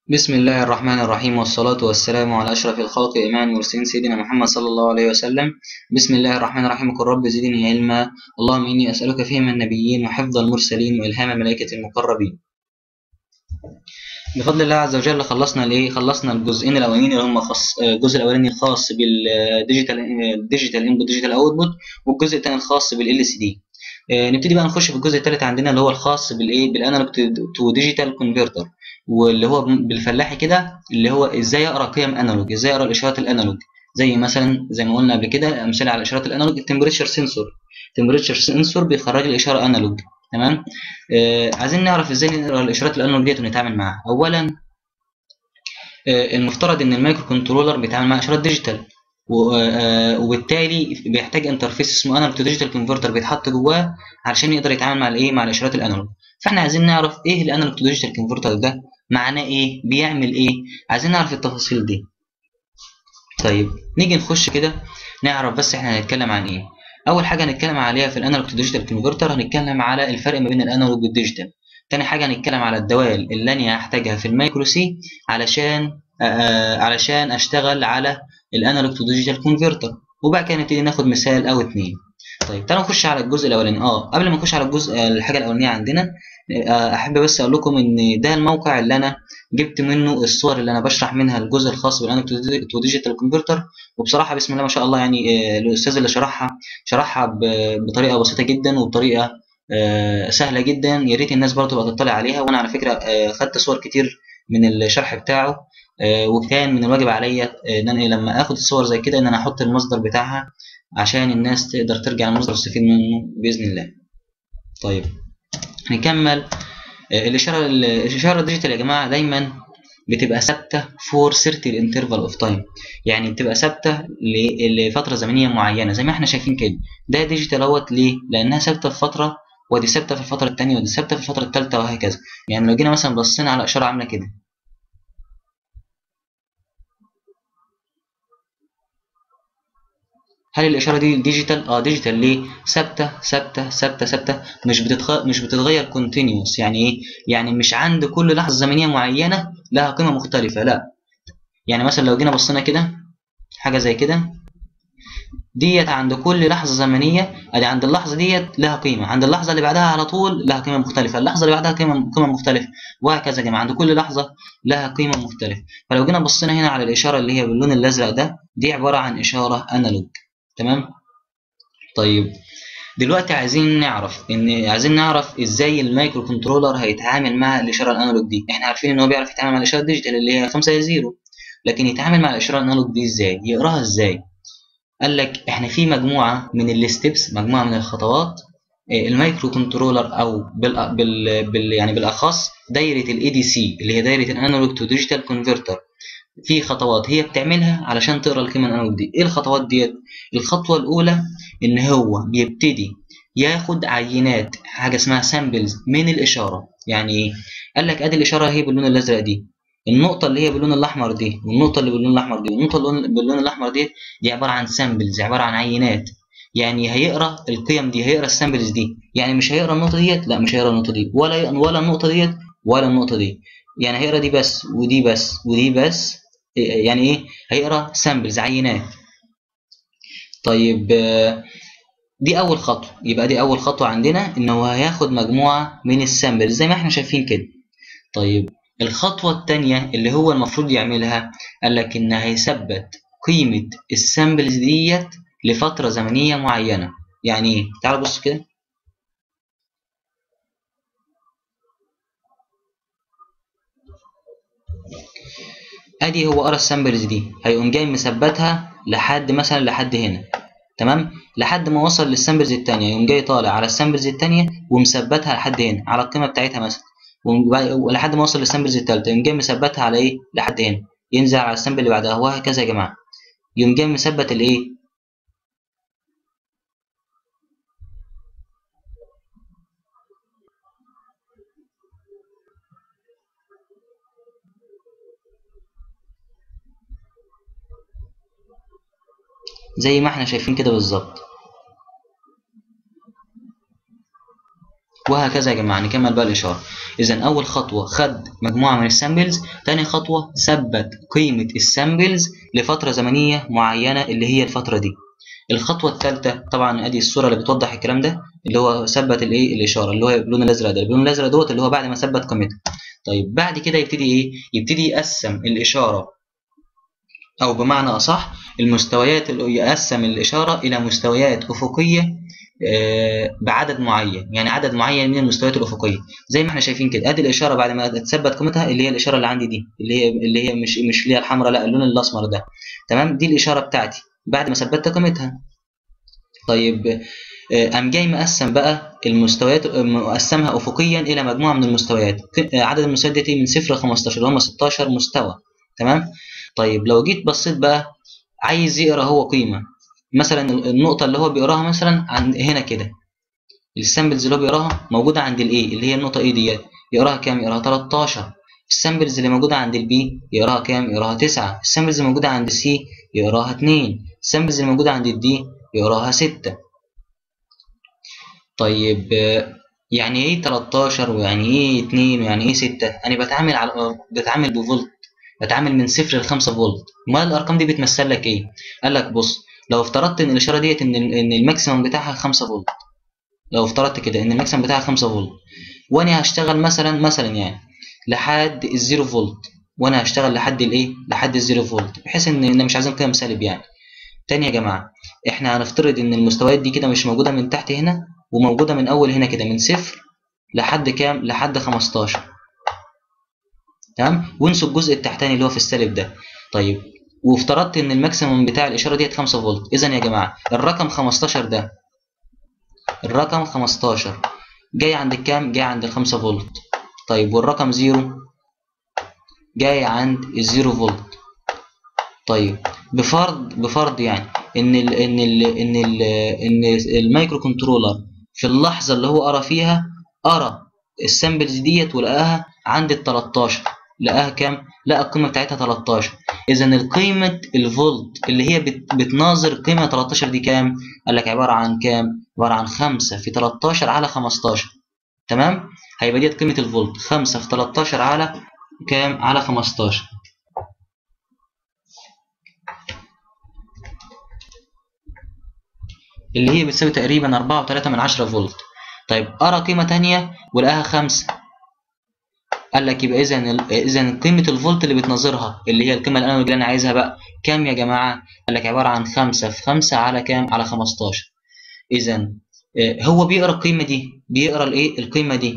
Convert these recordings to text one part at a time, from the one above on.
بسم الله الرحمن الرحيم والصلاة والسلام على أشرف الخلق إمام المرسلين سيدنا محمد صلى الله عليه وسلم بسم الله الرحمن الرحيم قل رب زدني علما اللهم إني أسألك فهم النبيين وحفظ المرسلين وإلهام الملائكة المقربين بفضل الله عز وجل خلصنا الايه خلصنا الجزئين الاولانيين اللي هم خاص الجزء الاولاني الخاص بالديجيتال ديجيتال انبوت ديجيتال اوتبوت والجزء الثاني الخاص بالال سي دي نبتدي بقى نخش في الجزء الثالث عندنا اللي هو الخاص بالايه بالانالوج تو ديجيتال كونفرتر واللي هو بالفلاحي كده اللي هو ازاي اقرا قيم انالوج ازاي اقرا الاشارات الانالوج زي مثلا زي ما قلنا قبل كده امثله على الاشارات الانالوج التمبريتشر سنسور التمبريتشر سنسور بيخرج لي اشاره انالوج تمام آه عايزين نعرف ازاي نقرا الاشارات الانالوج ديت ونتعامل معاها اولا آه المفترض ان المايكرو كنترولر بيتعامل مع اشارات ديجيتال وبالتالي بيحتاج انترفيس اسمه انالوج تو ديجيتال كونفرتر بيتحط جواه علشان يقدر يتعامل مع الايه مع الاشارات الانالوج فاحنا عايزين نعرف ايه الانالوج تو ديجيتال كونفرتر ده معناه ايه بيعمل ايه عايزين نعرف التفاصيل دي طيب نيجي نخش كده نعرف بس احنا هنتكلم عن ايه اول حاجه هنتكلم عليها في الانالوج تو ديجيتال كونفرتر هنتكلم على الفرق ما بين الانالوج والديجيتال تاني حاجه هنتكلم على الدوال اللي انا هحتاجها في المايكرو سي علشان آه علشان اشتغل على الانالوج تو ديجيتال كونفرتر وبعد كده نبتدي ناخد مثال او اتنين طيب تعالوا نخش على الجزء الاولاني اه قبل ما نخش على الجزء الحاجه الاولانيه عندنا احب بس اقول لكم ان ده الموقع اللي انا جبت منه الصور اللي انا بشرح منها الجزء الخاص بالانالوج تو ديجيتال كونفرتر وبصراحه بسم الله ما شاء الله يعني الاستاذ اللي شرحها شرحها بطريقه بسيطه جدا وبطريقه سهله جدا يا ريت الناس برضه تبقى تطلع عليها وانا على فكره خدت صور كتير من الشرح بتاعه وكان من الواجب عليا ان انا لما اخد الصور زي كده ان انا احط المصدر بتاعها عشان الناس تقدر ترجع للمصدر وتستفيد منه باذن الله طيب نكمل الاشاره الاشاره الديجيتال يا جماعه دايما بتبقى ثابته فور سيرتل انترفال اوف تايم يعني بتبقى ثابته لفتره زمنيه معينه زي ما احنا شايفين كده ده ديجيتال اهوت ليه لانها ثابته في فتره ودي ثابته في الفتره الثانيه ودي ثابته في الفتره الثالثه وهكذا يعني لو جينا مثلا بصينا على اشاره عامله كده هل الاشاره دي ديجيتال اه ديجيتال ليه ثابته ثابته ثابته ثابته مش بتتغ... مش بتتغير كونتينيوس يعني ايه يعني مش عند كل لحظه زمنيه معينه لها قيمه مختلفه لا يعني مثلا لو جينا بصينا كده حاجه زي كده ديت عند كل لحظه زمنيه ادي عند اللحظه ديت لها قيمه عند اللحظه اللي بعدها على طول لها قيمه مختلفه اللحظه اللي بعدها قيمه قيمه مختلفه وهكذا يا جماعه عند كل لحظه لها قيمه مختلفه فلو جينا بصينا هنا على الاشاره اللي هي باللون الازرق ده دي عباره عن اشاره انالوج تمام طيب دلوقتي عايزين نعرف ان عايزين نعرف ازاي المايكرو كنترولر هيتعامل مع الاشاره الانالوج دي احنا عارفين ان هو بيعرف يتعامل مع الاشاره الديجيتال اللي هي 5 0 لكن يتعامل مع الاشاره الانالوج دي ازاي يقراها ازاي قال لك احنا في مجموعه من الستبس مجموعه من الخطوات المايكرو كنترولر او بال, بال, بال يعني بالاخص دايره الاي دي سي اللي هي دايره الانالوج تو ديجيتال كونفرتر في خطوات هي بتعملها علشان تقرا القيمه الانالوج دي ايه الخطوات ديت الخطوه الاولى ان هو بيبتدي ياخد عينات حاجه اسمها سامبلز من الاشاره يعني ايه قال لك ادي الاشاره هي باللون الازرق دي النقطه اللي هي باللون الاحمر دي والنقطه اللي باللون الاحمر دي والنقطه اللي باللون الاحمر دي دي عباره عن سامبلز عباره عن عينات يعني هيقرا القيم دي هيقرا السامبلز دي يعني مش هيقرا النقطه ديت لا مش هيقرا النقطه دي ولا ولا النقطه ديت ولا النقطه دي يعني هيقرا دي بس ودي بس ودي بس يعني ايه هيقرا سامبلز عينات طيب دي اول خطوه يبقى دي اول خطوه عندنا ان هو هياخد مجموعه من السامبلز زي ما احنا شايفين كده طيب الخطوه الثانيه اللي هو المفروض يعملها قال لك ان هيثبت قيمه السامبلز ديت لفتره زمنيه معينه يعني ايه تعالوا بص كده ادي هو قرا السامبلز دي هيقوم جاي مثبتها لحد مثلا لحد هنا تمام لحد ما وصل للسامبلز الثانيه يقوم جاي طالع على السامبلز الثانيه ومثبتها لحد هنا على القيمه بتاعتها مثلا ولحد ما وصل للسامبلز الثالثه يقوم جاي مثبتها على ايه لحد هنا ينزل على السامبل اللي بعدها وهكذا يا جماعه يقوم جاي مثبت الايه زي ما احنا شايفين كده بالظبط وهكذا يا جماعه نكمل بقى الاشاره اذا اول خطوه خد مجموعه من السامبلز تاني خطوه ثبت قيمه السامبلز لفتره زمنيه معينه اللي هي الفتره دي الخطوه الثالثه طبعا ادي الصوره اللي بتوضح الكلام ده اللي هو ثبت الايه الاشاره اللي هو باللون الازرق ده البلون الازرق دوت اللي هو بعد ما ثبت قيمتها طيب بعد كده يبتدي ايه يبتدي يقسم الاشاره او بمعنى اصح المستويات يقسم الاشاره الى مستويات افقيه بعدد معين يعني عدد معين من المستويات الافقيه زي ما احنا شايفين كده ادي الاشاره بعد ما تثبت قيمتها اللي هي الاشاره اللي عندي دي اللي هي اللي هي مش مش اللي هي الحمراء لا اللون الاسمر ده تمام دي الاشاره بتاعتي بعد ما ثبتت قيمتها طيب قام جاي مقسم بقى المستويات مقسمها افقيا الى مجموعه من المستويات عدد المستويات دي من 0 ل 15 اللي هم 16 مستوى تمام طيب لو جيت بصيت بقى عايز يقرا هو قيمه مثلا النقطه اللي هو بيقراها مثلا عند هنا كده السامبلز اللي هو بيقراها موجوده عند الاي اللي هي النقطه اي ديت يقراها كام يقراها 13 السامبلز اللي موجوده عند البي يقراها كام يقراها 9 السامبلز اللي موجوده عند السي يقراها 2 السامبلز اللي موجوده عند الدي يقراها 6 طيب يعني ايه 13 ويعني ايه 2 ويعني ايه 6 انا بتعامل على بتعامل بفولت بتعامل من 0 ل 5 فولت امال الارقام دي بتمثل لك ايه قال لك بص لو افترضت ان الاشاره ديت ان ان الماكسيمم بتاعها 5 فولت لو افترضت كده ان الماكسيمم بتاعها 5 فولت وانا هشتغل مثلا مثلا يعني لحد الزيرو فولت وانا هشتغل لحد الايه لحد الزيرو فولت بحيث ان انا مش عايزين قيم سالب يعني تاني يا جماعه احنا هنفترض ان المستويات دي كده مش موجوده من تحت هنا وموجوده من اول هنا كده من صفر لحد كام لحد 15 تمام وانسوا الجزء التحتاني اللي هو في السالب ده طيب وافترضت ان الماكسيموم بتاع الاشاره ديت 5 فولت اذا يا جماعه الرقم 15 ده الرقم 15 جاي عند الكام جاي عند ال 5 فولت طيب والرقم 0 جاي عند ال 0 فولت طيب بفرض بفرض يعني ان ال ان ال ان ال ان المايكرو كنترولر في اللحظه اللي هو قرا فيها قرا السامبلز ديت ولقاها عند ال 13 لقاها كام؟ لقى القيمه بتاعتها 13 اذا القيمه الفولت اللي هي بت بتناظر قيمه 13 دي كام؟ قال لك عباره عن كام؟ عباره عن 5 في 13 على 15 تمام؟ هيبقى ديت قيمه الفولت 5 في 13 على كام؟ على 15 اللي هي بتساوي تقريبا 4.3 من 10 فولت طيب ارى قيمه ثانيه ولقاها 5 قال لك يبقى اذا اذا قيمه الفولت اللي بتناظرها اللي هي القيمه الانالوج اللي انا عايزها بقى كام يا جماعه قال لك عباره عن 5 في 5 على كام على 15 اذا هو بيقرا القيمه دي بيقرا الايه القيمه دي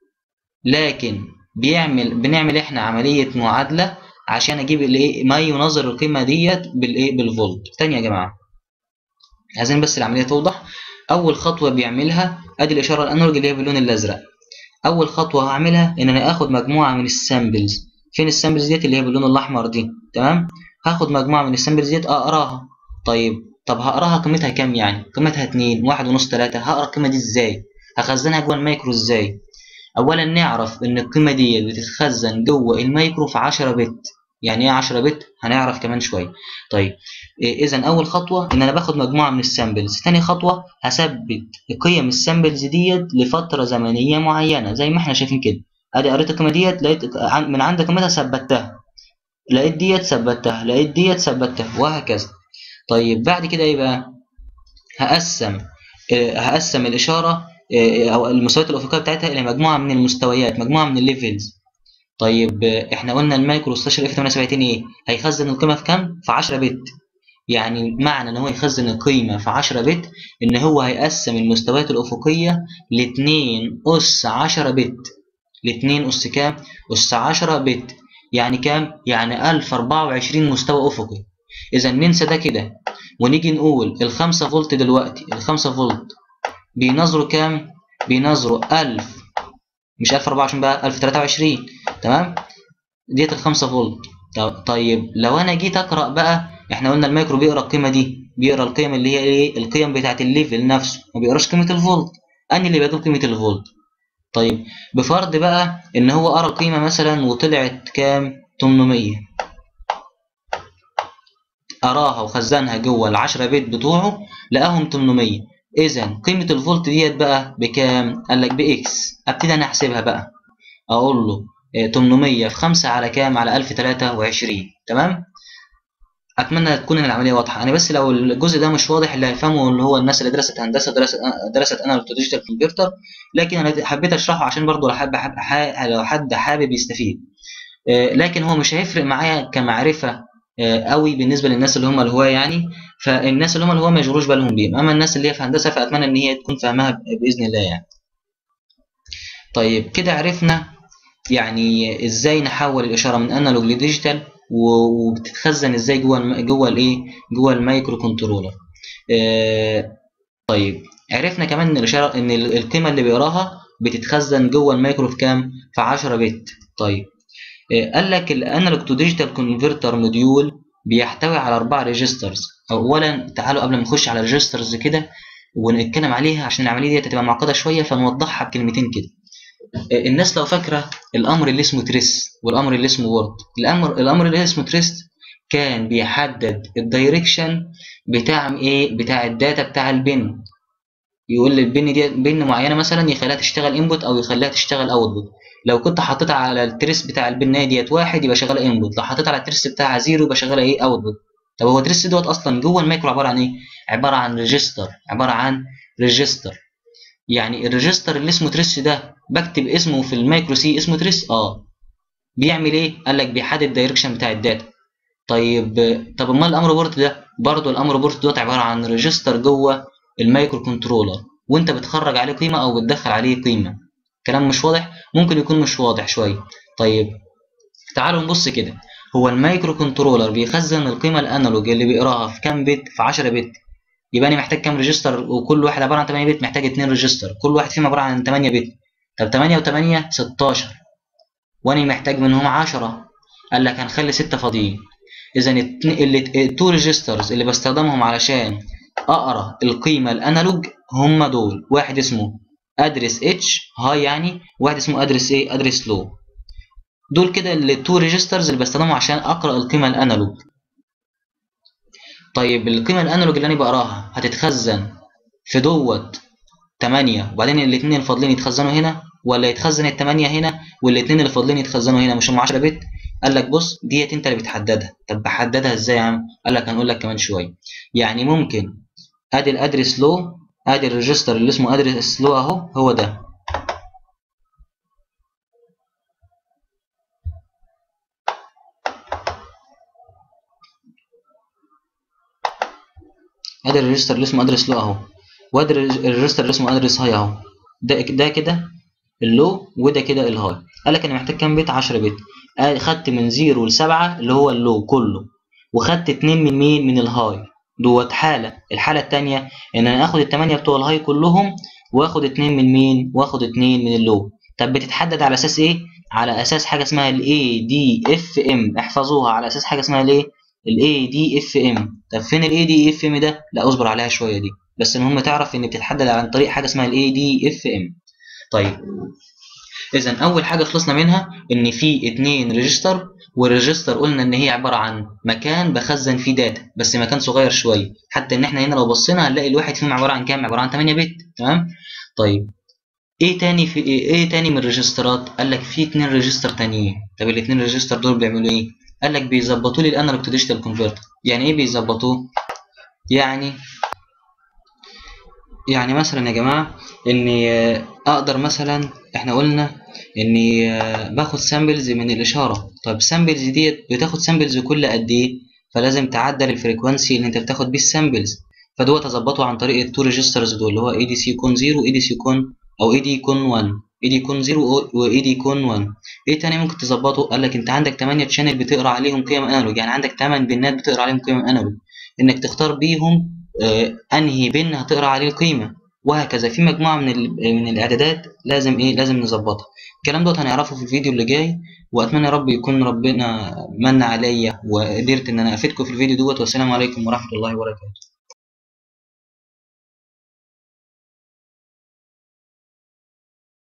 لكن بيعمل بنعمل احنا عمليه معادله عشان اجيب الايه ما يناظر القيمه ديت بالايه بالفولت تاني يا جماعه عايزين بس العمليه توضح اول خطوه بيعملها ادي الاشاره الانالوج اللي هي باللون الازرق اول خطوه هعملها ان انا اخد مجموعه من السامبلز فين السامبلز ديت اللي هي باللون الاحمر دي تمام هاخد مجموعه من السامبلز ديت اقراها طيب طب هقراها قيمتها كام يعني قيمتها 2 واحد ونص 3 هقرا القيمه دي ازاي هخزنها جوه المايكرو ازاي اولا نعرف ان القيمه دي بتتخزن جوه المايكرو في 10 بت يعني ايه 10 بت هنعرف كمان شويه طيب اذا اول خطوه ان انا باخد مجموعه من السامبلز ثاني خطوه هثبت قيم السامبلز ديت لفتره زمنيه معينه زي ما احنا شايفين كده ادي قريت القيمه ديت لقيت من عند قيمتها ثبتها لقيت ديت ثبتها لقيت ديت ثبتها وهكذا طيب بعد كده ايه بقى هقسم هقسم الاشاره او المستويات الافقيه بتاعتها الى مجموعه من المستويات مجموعه من الليفلز طيب احنا قلنا المايكرو 16 اف 78 ايه هيخزن القيمه في كام في 10 بت يعني معنى ان هو يخزن القيمه في 10 بت ان هو هيقسم المستويات الافقيه ل 2 اس 10 بت ل 2 اس كام اس 10 بت يعني كام يعني 1024 مستوى افقي اذا ننسى ده كده ونيجي نقول ال 5 فولت دلوقتي ال 5 فولت بينظروا كام بينظروا 1000 مش 1024 بقى 1023 تمام ديت ال 5 فولت طيب لو انا جيت اقرا بقى احنا قلنا المايكرو بيقرا القيمه دي بيقرا القيم اللي هي ايه القيم بتاعه الليفل نفسه ما بيقراش قيمه الفولت اني اللي بجيب قيمه الفولت طيب بفرض بقى ان هو قرا القيمه مثلا وطلعت كام 800 قراها وخزنها جوه ال 10 بت بتوعه لقاهم 800 اذا قيمه الفولت ديت بقى بكام قال لك باكس ابتدي انا احسبها بقى اقول له 800 في 5 على كام على 1023 تمام اتمنى تكون العمليه واضحه انا بس لو الجزء ده مش واضح اللي هيفهمه اللي هو الناس اللي درست هندسه درست درست انالوج ديجيتال كونفرتر لكن انا حبيت اشرحه عشان برضه لو حد حب لو حد حابب يستفيد لكن هو مش هيفرق معايا كمعرفه قوي بالنسبه للناس اللي هم الهواه يعني فالناس اللي هم الهواه ما يشغلوش بالهم بيه اما الناس اللي هي في هندسه فاتمنى ان هي تكون فاهمها باذن الله يعني طيب كده عرفنا يعني ازاي نحول الاشاره من انالوج لديجيتال وبتتخزن ازاي جوه الم... جوه الايه جوه المايكرو كنترولر آه طيب عرفنا كمان ان الاشاره ان القيمه اللي بيقراها بتتخزن جوه المايكرو في كام في 10 بت طيب آه قال لك الانالوج تو ديجيتال كونفرتر موديول بيحتوي على اربع ريجسترز اولا تعالوا قبل ما نخش على الريجسترز كده ونتكلم عليها عشان العمليه دي هتبقى معقده شويه فنوضحها بكلمتين كده الناس لو فاكره الامر اللي اسمه تريس والامر اللي اسمه وورد الامر الامر اللي اسمه تريس كان بيحدد الدايركشن بتاع ايه بتاع الداتا بتاع البن يقول لي البن دي بن معينه مثلا يخليها تشتغل انبوت او يخليها تشتغل اوتبوت لو كنت حطيتها على التريس بتاع البنايه ديت واحد يبقى شغاله انبوت لو حطيتها على التريس بتاعها زيرو يبقى شغاله ايه اوتبوت طب هو التريس دوت اصلا جوه المايكرو عباره عن ايه عباره عن ريجستر عباره عن ريجستر يعني الريجستر اللي اسمه تريس ده بكتب اسمه في المايكرو سي اسمه تريس اه بيعمل ايه قال لك بيحدد الدايركشن بتاع الداتا طيب طب امال الامر بورت ده برضه الامر بورت دوت عباره عن ريجستر جوه المايكرو كنترولر وانت بتخرج عليه قيمه او بتدخل عليه قيمه كلام مش واضح ممكن يكون مش واضح شويه طيب تعالوا نبص كده هو المايكرو كنترولر بيخزن القيمه الانالوج اللي بيقراها في كام بت في 10 بت يبقى انا محتاج كام ريجستر وكل واحد عباره عن 8 بت محتاج 2 ريجستر كل واحد فيهم عباره عن 8 بت طب 8 و8 16 وانا محتاج منهم 10 قال لك هنخلي 6 فاضيين اذا التو ريجسترز اللي بستخدمهم علشان اقرا القيمه الانالوج هم دول واحد اسمه ادرس اتش هاي يعني واحد اسمه ادرس ايه ادرس لو دول كده التو ريجسترز اللي بستخدمهم عشان اقرا القيمه الانالوج طيب القيمه الانالوج اللي انا بقراها هتتخزن في دوت 8 وبعدين الاثنين الفاضلين يتخزنوا هنا ولا يتخزن الثمانية هنا والاثنين اللي فاضلين يتخزنوا هنا مش هم 10 بت قال لك بص ديت انت اللي بتحددها طب بحددها ازاي يا عم قال لك هنقول لك كمان شويه يعني ممكن ادي الادرس لو ادي الريجستر اللي اسمه ادرس لو اهو هو ده ادي الريجستر اللي اسمه ادرس لو اهو وادي الريجستر اللي اسمه ادرس هاي اهو ده ده كده اللو وده كده الهاي قال لك انا محتاج كام بت 10 بت خدت من 0 ل 7 اللي هو اللو كله وخدت 2 من مين من الهاي دوت حاله الحاله الثانيه ان انا اخد الثمانيه بتوع الهاي كلهم واخد 2 من مين واخد 2 من اللو طب بتتحدد على اساس ايه على اساس حاجه اسمها الاي دي اف ام احفظوها على اساس حاجه اسمها الايه الاي دي اف ام طب فين الاي دي اف ام ده لا اصبر عليها شويه دي بس المهم تعرف ان بتتحدد عن طريق حاجه اسمها الاي دي اف ام طيب اذا اول حاجه خلصنا منها ان في اتنين ريجستر والريجستر قلنا ان هي عباره عن مكان بخزن فيه داتا بس مكان صغير شويه حتى ان احنا هنا لو بصينا هنلاقي الواحد فيهم عباره عن كام عباره عن 8 بت تمام طيب ايه تاني في ايه, إيه تاني من الريجسترات قال لك في اتنين ريجستر تانيين طب الاتنين ريجستر دول بيعملوا ايه قال لك بيظبطوا لي الانالوج تو ديجيتال كونفرتر يعني ايه بيظبطوه يعني يعني مثلا يا جماعه اني اقدر مثلا احنا قلنا اني باخد سامبلز من الاشاره طب السامبلز ديت بتاخد سامبلز كل قد ايه فلازم تعدل الفريكوانسي اللي انت بتاخد بيه السامبلز فدوت اظبطه عن طريق التو ريجسترز دول اللي هو اي دي سي كون 0 واي دي سي كون او اي دي كون 1 اي دي كون 0 واي دي كون 1 ايه تاني ممكن تظبطه قال لك انت عندك 8 تشانل بتقرا عليهم قيم انالوج يعني عندك 8 بنات بتقرا عليهم قيم انالوج انك تختار بيهم آه انهي بن هتقرا عليه القيمه وهكذا في مجموعه من من الاعدادات لازم ايه لازم نظبطها الكلام دوت هنعرفه في الفيديو اللي جاي واتمنى يا رب يكون ربنا من عليا وقدرت ان انا افيدكم في الفيديو دوت والسلام عليكم ورحمه الله وبركاته